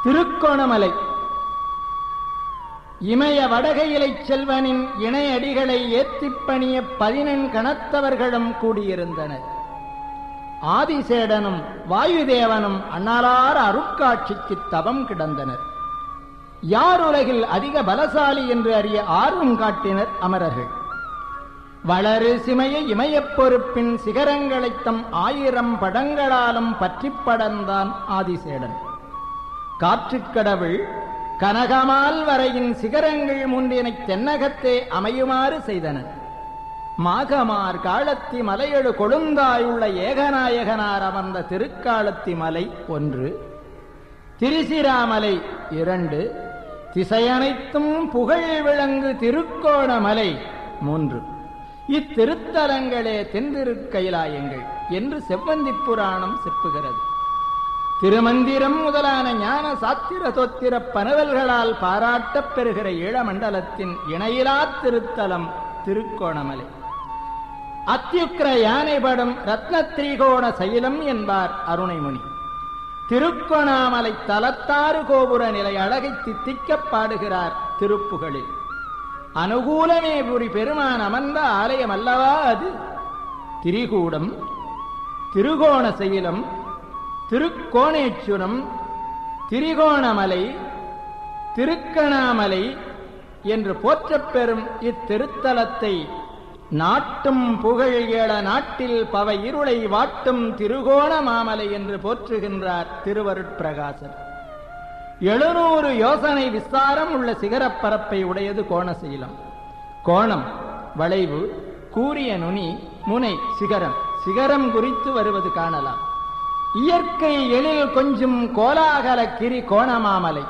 திருக்கோணமலை இமய வடகையிலைச் செல்வனின் இணையடிகளை ஏத்திப் பணிய பதினெண் கணத்தவர்களும் கூடியிருந்தனர் ஆதிசேடனும் வாயுதேவனும் அண்ணலார் அருட்காட்சிக்கு தவம் கிடந்தனர் யார் உலகில் அதிக பலசாலி என்று அறிய ஆர்வம் காட்டினர் அமரர்கள் வளரு சிமைய இமயப் பொறுப்பின் சிகரங்களைத் தம் ஆயிரம் படங்களாலும் பற்றிப் படர்ந்தான் ஆதிசேடன் காற்றுக்கடவுள் கனகமால் வரையின் சிகரங்கள் மூன்றினைத் தென்னகத்தே அமையுமாறு செய்தனர் மாகமார் காலத்தி மலையெழு கொழுந்தாயுள்ள ஏகநாயகனார் அமர்ந்த திருக்காலத்தி மலை ஒன்று திரிசிராமலை இரண்டு திசையனைத்தும் புகழ் விளங்கு திருக்கோணமலை மூன்று இத்திருத்தலங்களே தென்திருக்கைலாயங்கள் என்று செவ்வந்திப் புராணம் செப்புகிறது திருமந்திரம் முதலான ஞான சாத்திர தோத்திர பனவல்களால் பாராட்டப் பெறுகிற ஈழமண்டலத்தின் இணையிலா திருத்தலம் திருக்கோணமலை அத்தியுக்கிர யானைபடும் ரத்ன திரிகோண சைலம் என்பார் அருணைமுனி திருக்கோணாமலை தலத்தாறு கோபுர நிலை அழகை தித்திக்கப் பாடுகிறார் திருப்புகளில் அனுகூலமே புரி பெருமான் அமர்ந்த ஆலயம் அல்லவா அது திரிகூடம் திருகோண சைலம் திருக்கோணேச்சுரம் திரிகோணமலை திருக்கணாமலை என்று போற்றப் பெறும் இத்திருத்தலத்தை நாட்டும் புகழ் ஏழ நாட்டில் பவ இருளை வாட்டும் திருகோண மாமலை என்று போற்றுகின்றார் திருவருட்பிரகாசர் எழுநூறு யோசனை விஸ்தாரம் உள்ள சிகரப் பரப்பை உடையது கோணசீலம் கோணம் வளைவு கூரிய நுனி முனை சிகரம் சிகரம் குறித்து வருவது காணலாம் இயற்கை எழில் கொஞ்சம் கோலாகல கிரி கோணமாமலை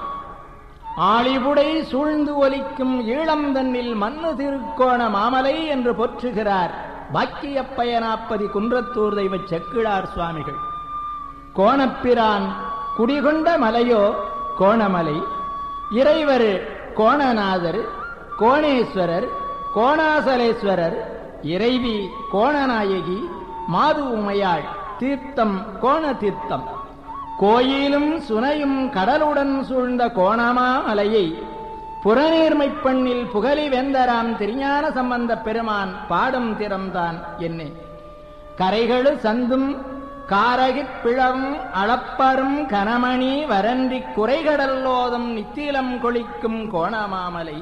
ஆளிபுடை சூழ்ந்து ஒலிக்கும் ஈழம் தன்னில் மண்ணு திருக்கோண மாமலை என்று போற்றுகிறார் பாக்கியப்பயனாப்பதி குன்றத்தூர் தெய்வ செக்கிழார் சுவாமிகள் கோணப்பிரான் குடிகொண்ட மலையோ கோணமலை இறைவர் கோணநாதர் கோணேஸ்வரர் கோணாசலேஸ்வரர் இறைவி கோணநாயகி மாது உமையாள் தீர்த்தம் கோண தீர்த்தம் கோயிலும் சுனையும் கடலுடன் சூழ்ந்த கோணமா மலையை புறநீர்மைப் பண்ணில் புகழி வேந்தராம் திருஞான சம்பந்த பெருமான் பாடும் திறம்தான் என்னே கரைகளு சந்தும் காரகிப் பிழவும் அளப்பரும் கனமணி வரன்றி குறைகடல்லோதும் நித்திலம் கொளிக்கும் கோணமாமலை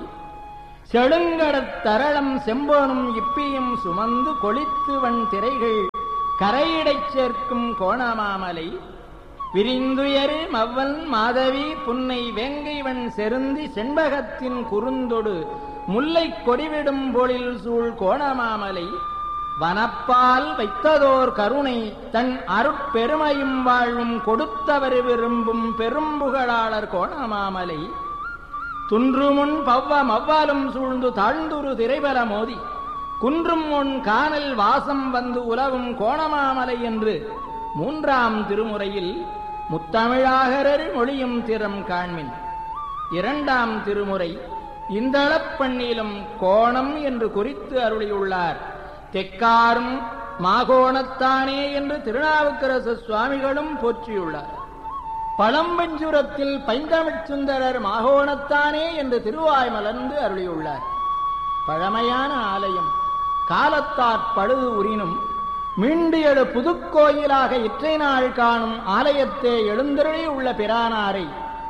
செழுங்கடத் தரளம் செம்போனும் இப்பியும் சுமந்து கொளித்துவன் திரைகள் கரையிடைச் சேர்க்கும் கோணமாமலை விரிந்துயரு மவ்வன் மாதவி புன்னை வேங்கைவன் செருந்தி செண்பகத்தின் குறுந்தொடு முல்லை கொடிவிடும் பொழில் சூழ் கோணமாமலை வனப்பால் வைத்ததோர் கருணை தன் அருட்பெருமையும் வாழ்வும் கொடுத்தவர் விரும்பும் பெரும்புகழாளர் கோணமாமலை துன்றுமுன் பவ்வ மவ்வாலும் சூழ்ந்து தாழ்ந்துரு திரைபல மோதி குன்றும் உன் காணல் வாசம் வந்து உலவும் கோணமாமலை என்று மூன்றாம் திருமுறையில் முத்தமிழாகரர் மொழியும் திறம் காண்மின் இரண்டாம் திருமுறை இந்தளப் பண்ணிலும் கோணம் என்று குறித்து அருளியுள்ளார் தெக்காரும் மாகோணத்தானே என்று திருநாவுக்கரசு சுவாமிகளும் போற்றியுள்ளார் பழம்பஞ்சுரத்தில் பைந்தமிழ் சுந்தரர் மாகோணத்தானே என்று திருவாய் மலர்ந்து அருளியுள்ளார் பழமையான ஆலயம் காலத்தாற் பழுது உரினும் மீண்டு எழு புதுக்கோயிலாக இற்றை நாள் காணும் ஆலயத்தே எழுந்தருளி உள்ள பிரானாரை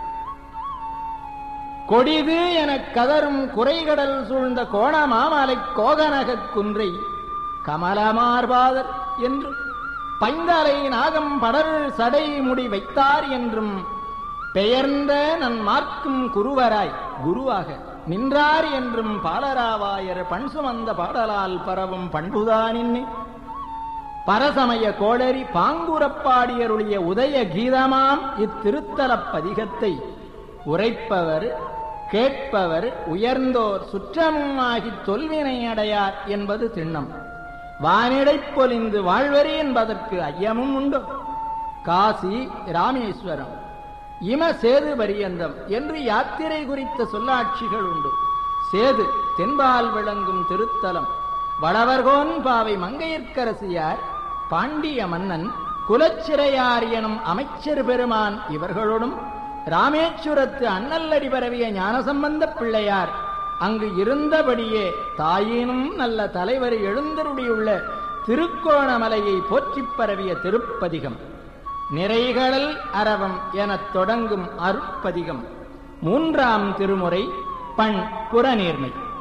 கொடிது எனக் கதரும் குறைகடல் சூழ்ந்த கோணமாமலை கோகனகக் குன்றை கமலமார்பாதர் என்றும் பைந்தலை நாகம் படர் சடை முடி வைத்தார் என்றும் பெயர்ந்த நன் மார்க்கும் குருவராய் குருவாக நின்றார் என்றும் பாலராவாயர் பண் சுமந்த பாடலால் பரவும் பண்புதானின்னே பரசமய கோளரி பாங்குரப்பாடியருடைய உதய கீதமாம் இத்திருத்தலப் பதிகத்தை உரைப்பவர் கேட்பவர் உயர்ந்தோர் சுற்றமாகித் தொல்வினை அடையார் என்பது திண்ணம் வானிடைப் பொலிந்து வாழ்வரி என்பதற்கு ஐயமும் உண்டு காசி ராமேஸ்வரம் இம சேது பரியந்தம் என்று யாத்திரை குறித்த சொல்லாட்சிகள் உண்டு சேது தென்பால் விளங்கும் திருத்தலம் வளவர்கோன் பாவை மங்கையர்க்கரசியார் பாண்டிய மன்னன் குலச்சிறையார் எனும் அமைச்சர் பெருமான் இவர்களோடும் ராமேஸ்வரத்து அண்ணல்லடி பரவிய ஞானசம்பந்த பிள்ளையார் அங்கு இருந்தபடியே தாயினும் நல்ல தலைவர் எழுந்தருளியுள்ள திருக்கோணமலையை போற்றிப் பரவிய திருப்பதிகம் நிறைகளல் அரவம் எனத் தொடங்கும் அருட்பதிகம் மூன்றாம் திருமுறை பண் புறநீர்மை